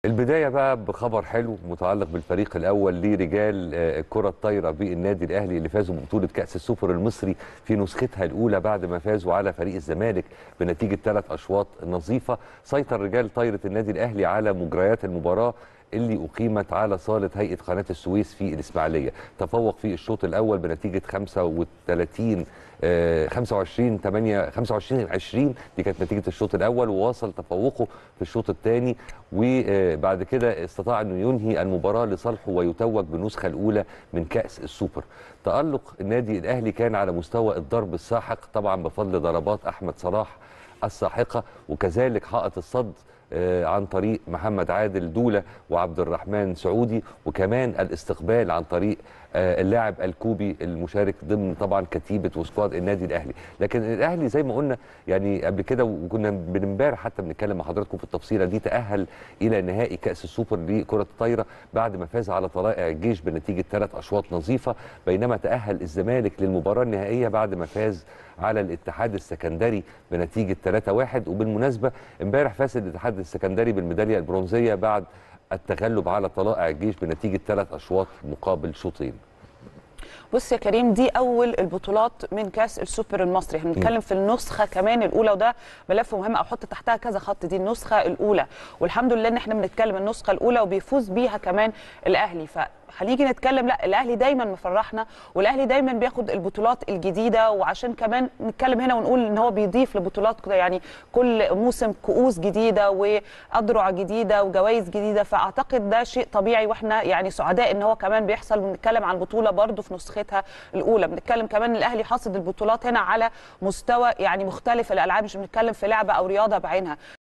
البدايه بقى بخبر حلو متعلق بالفريق الاول لرجال آه، الكره الطايره بالنادي الاهلي اللي فازوا ببطوله كاس السوبر المصري في نسختها الاولى بعد ما فازوا على فريق الزمالك بنتيجه ثلاث اشواط نظيفه سيطر رجال طايره النادي الاهلي على مجريات المباراه اللي اقيمت على صاله هيئه قناه السويس في الاسماعيليه تفوق في الشوط الاول بنتيجه 35 آه، 25 8 25 20 دي كانت نتيجه الشوط الاول وواصل تفوقه في الشوط الثاني وبعد كده استطاع انه ينهي المباراه لصالحه ويتوج بالنسخه الاولى من كاس السوبر تالق النادي الاهلي كان على مستوى الضرب الساحق طبعا بفضل ضربات احمد صلاح الساحقه وكذلك حائط الصد آه، عن طريق محمد عادل دوله وعبد الرحمن سعودي وكمان الاستقبال عن طريق آه، اللاعب الكوبي المشارك ضمن طبعا كتيبه وسكواد النادي الاهلي لكن الاهلي زي ما قلنا يعني قبل كده وكنا من امبارح حتى بنتكلم مع حضراتكم في التفصيله دي تاهل الى نهائي كاس السوبر لكره الطايره بعد ما فاز على طلائع الجيش بنتيجه ثلاث اشواط نظيفه بينما تاهل الزمالك للمباراه النهائيه بعد ما فاز على الاتحاد السكندري بنتيجه 3-1 وبالمناسبه امبارح فاز الاتحاد السكندري بالميداليه البرونزيه بعد التغلب على طلائع الجيش بنتيجه ثلاث اشواط مقابل شوطين بص يا كريم دي اول البطولات من كاس السوبر المصري احنا بنتكلم في النسخه كمان الاولى وده ملف مهم او حط تحتها كذا خط دي النسخه الاولى والحمد لله ان احنا بنتكلم النسخه الاولى وبيفوز بيها كمان الاهلي فهنيجي نتكلم لا الاهلي دايما مفرحنا والاهلي دايما بياخد البطولات الجديده وعشان كمان نتكلم هنا ونقول ان هو بيضيف لبطولات كده يعني كل موسم كؤوس جديده واذرع جديده وجوائز جديده فاعتقد ده شيء طبيعي واحنا يعني سعداء ان هو كمان بيحصل بنتكلم عن البطوله برده في نسختها الاولى بنتكلم كمان الاهلي حاصد البطولات هنا على مستوى يعني مختلف الالعاب مش بنتكلم في لعبه او رياضه بعينها